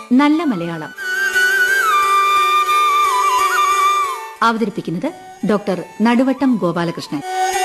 നല്ല മലയാളം അവതരിപ്പിക്കുന്നത് doctor Naduvattam Gopalakrishnan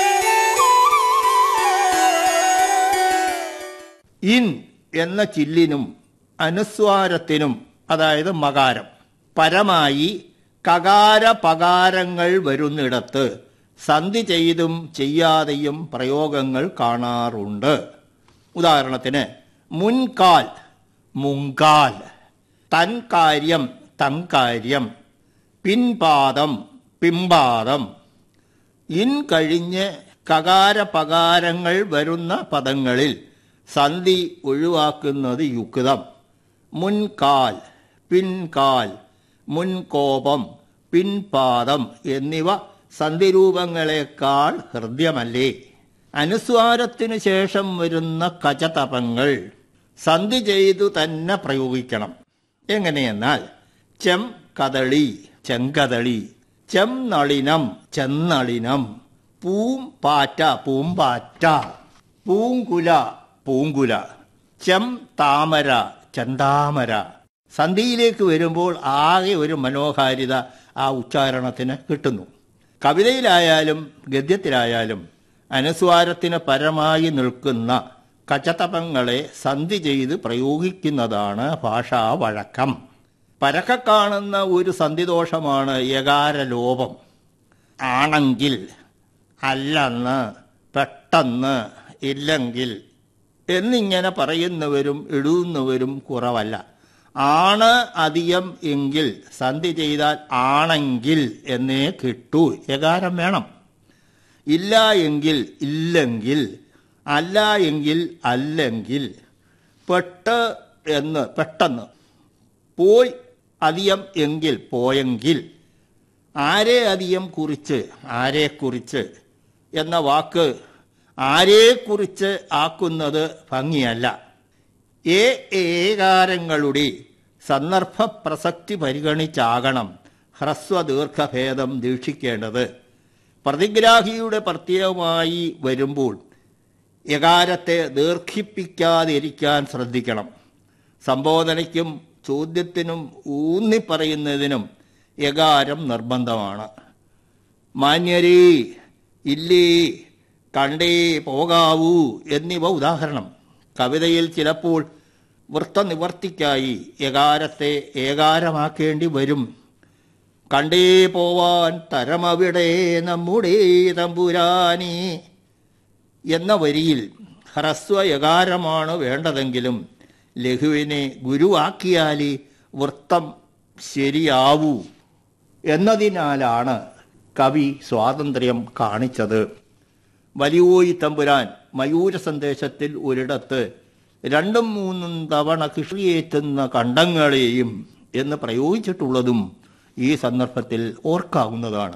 in എന്ന ചില്ലിനും അനുസ്വാരത്തിനും അതായത് മകാരം പരമായി കകാര പകാരങ്ങൾ വരുന്നിടത്ത് സന്ധി ചെയ്തും ചെയ്യാതെയും പ്രയോഗങ്ങൾ കാണാറുണ്ട് ഉദാഹരണത്തിന് മുൻകാൽ മുങ്കാൽ തൻ കാര്യം തങ്കാര്യം പിൻപാദം പിമ്പാദം ഇൻ കഴിഞ്ഞ് കകാര പകാരങ്ങൾ വരുന്ന പദങ്ങളിൽ സന്ധി ഒഴിവാക്കുന്നത് യുക്തം മുൻകാൽ പിൻകാൽ മുൻകോപം പിൻപാദം എന്നിവ സന്ധിരൂപങ്ങളെക്കാൾ ഹൃദ്യമല്ലേ അനുസ്വാരത്തിനു ശേഷം വരുന്ന കചതപങ്ങൾ സന്ധി ചെയ്തു തന്നെ പ്രയോഗിക്കണം എങ്ങനെയെന്നാൽ ചെം കദളി ചെങ്കദളി ചെം നളിനം ചെന്നളിനം പൂം പാറ്റ പൂമ്പാറ്റ പൂങ്കുല പൂങ്കുല ചെം താമര ചെന്താമര സന്ധിയിലേക്ക് വരുമ്പോൾ ആകെ ഒരു മനോഹാരിത ആ ഉച്ചാരണത്തിന് കിട്ടുന്നു കവിതയിലായാലും ഗദ്യത്തിലായാലും അനുസ്വാരത്തിന് പരമായി നിൽക്കുന്ന കചതപങ്ങളെ സന്ധി ചെയ്ത് പ്രയോഗിക്കുന്നതാണ് ഭാഷാ വഴക്കം പരക്കെ കാണുന്ന ഒരു സന്ധിദോഷമാണ് യകാരലോപം ആണെങ്കിൽ അല്ലെന്ന് പെട്ടെന്ന് ഇല്ലെങ്കിൽ എന്നിങ്ങനെ പറയുന്നവരും എഴുതുന്നവരും കുറവല്ല ആണ് അധികം എങ്കിൽ സന്ധി ചെയ്താൽ ആണെങ്കിൽ എന്നേ കിട്ടൂ യകാരം വേണം ഇല്ല എങ്കിൽ ഇല്ലെങ്കിൽ അല്ല എങ്കിൽ അല്ലെങ്കിൽ പെട്ട് എന്ന് പെട്ടെന്ന് പോയി അധികം എങ്കിൽ പോയെങ്കിൽ ആരെ അധികം കുറിച്ച് ആരെക്കുറിച്ച് എന്ന വാക്ക് ആരെക്കുറിച്ച് ആക്കുന്നത് ഭംഗിയല്ല ഏ ഏകാരങ്ങളുടെ സന്ദർഭ പ്രസക്തി പരിഗണിച്ചാകണം ഹ്രസ്വ ദീർഘഭേദം ദീക്ഷിക്കേണ്ടത് പ്രതിഗ്രാഹിയുടെ പ്രത്യയമായി വരുമ്പോൾ യകാരത്തെ ദീർഘിപ്പിക്കാതിരിക്കാൻ ശ്രദ്ധിക്കണം സംബോധനയ്ക്കും ചോദ്യത്തിനും ഊന്നിപ്പറയുന്നതിനും യകാരം നിർബന്ധമാണ് മാന്യരേ ഇല്ലേ കണ്ടേ പോകാവൂ എന്നിവ ഉദാഹരണം കവിതയിൽ ചിലപ്പോൾ വൃത്തനിവർത്തിക്കായി യകാരത്തെ ഏകാരമാക്കേണ്ടി വരും കണ്ടേ പോവാൻ തരമവിടെ നമ്മുടെ തമ്പുരാനി എന്ന വരിയിൽ ഹ്രസ്വ യകാരമാണ് വേണ്ടതെങ്കിലും ലഘുവിനെ ഗുരുവാക്കിയാലേ വൃത്തം ശരിയാവൂ എന്നതിനാലാണ് കവി സ്വാതന്ത്ര്യം കാണിച്ചത് വലിയോയി തമ്പുരാൻ മയൂര സന്ദേശത്തിൽ ഒരിടത്ത് രണ്ടും മൂന്നും തവണ കൃഷിയേറ്റുന്ന കണ്ടങ്ങളെയും എന്ന് പ്രയോഗിച്ചിട്ടുള്ളതും ഈ സന്ദർഭത്തിൽ ഓർക്കാവുന്നതാണ്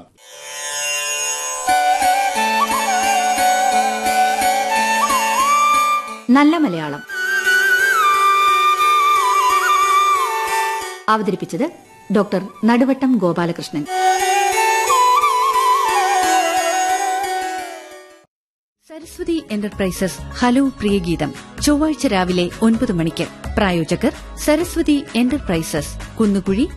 നല്ല മലയാളം അവതരിപ്പിച്ചത് doctor Naduvattam Gopalakrishnan Saraswathi enterprises hello Priyageetham ചൊവ്വാഴ്ച രാവിലെ ഒൻപത് മണിക്ക് പ്രായോജകർ സരസ്വതി എന്റർപ്രൈസസ് കുന്നുകുഴി